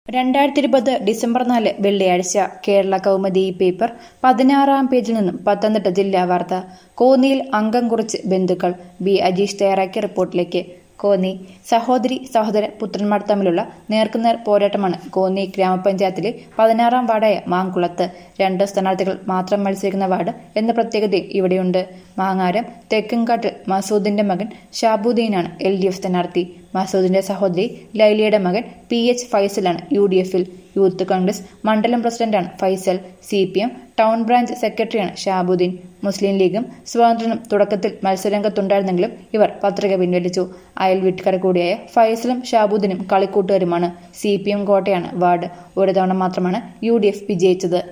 രണ്ടായിരത്തി ഇരുപത് ഡിസംബർ നാല് വെള്ളിയാഴ്ച കേരള കൗമുദി പേപ്പർ പതിനാറാം പേജിൽ നിന്നും പത്തനംതിട്ട ജില്ലാ വാർത്ത കോന്നിയിൽ അംഗം കുറിച്ച് ബന്ധുക്കൾ ബി അജീഷ് തയ്യാറാക്കിയ റിപ്പോർട്ടിലേക്ക് കോന്നി സഹോദരി സഹോദര പുത്രന്മാർ തമ്മിലുള്ള നേർക്കുനേർ പോരാട്ടമാണ് കോന്നി ഗ്രാമപഞ്ചായത്തിലെ പതിനാറാം വാർഡായ മാങ്കുളത്ത് രണ്ട് സ്ഥാനാർത്ഥികൾ മാത്രം മത്സരിക്കുന്ന വാർഡ് എന്ന പ്രത്യേകതയും ഇവിടെയുണ്ട് മാങ്ങാരം തെക്കൻകാട്ടിൽ മസൂദിന്റെ മകൻ ഷാബുദ്ദീനാണ് എൽ ഡി എഫ് സ്ഥാനാർത്ഥി മസൂദിന്റെ സഹോദരി ലൈലിയുടെ മകൻ പി എച്ച് ഫൈസലാണ് യു ഡി എഫിൽ യൂത്ത് കോൺഗ്രസ് മണ്ഡലം പ്രസിഡന്റാണ് Faisal C P M town branch സെക്രട്ടറിയാണ് ഷാബുദ്ദീൻ മുസ്ലിം ലീഗും സ്വാതന്ത്ര്യനും തുടക്കത്തിൽ മത്സരരംഗത്തുണ്ടായിരുന്നെങ്കിലും ഇവർ പത്രിക പിൻവലിച്ചു അയൽ വീട്ടുകാർ കൂടിയായ ഫൈസലും ഷാബുദ്ദീനും കളിക്കൂട്ടുകാരുമാണ് സി പി എം കോട്ടയാണ് വാർഡ് ഒരു തവണ മാത്രമാണ് യു ഡി എഫ് വിജയിച്ചത്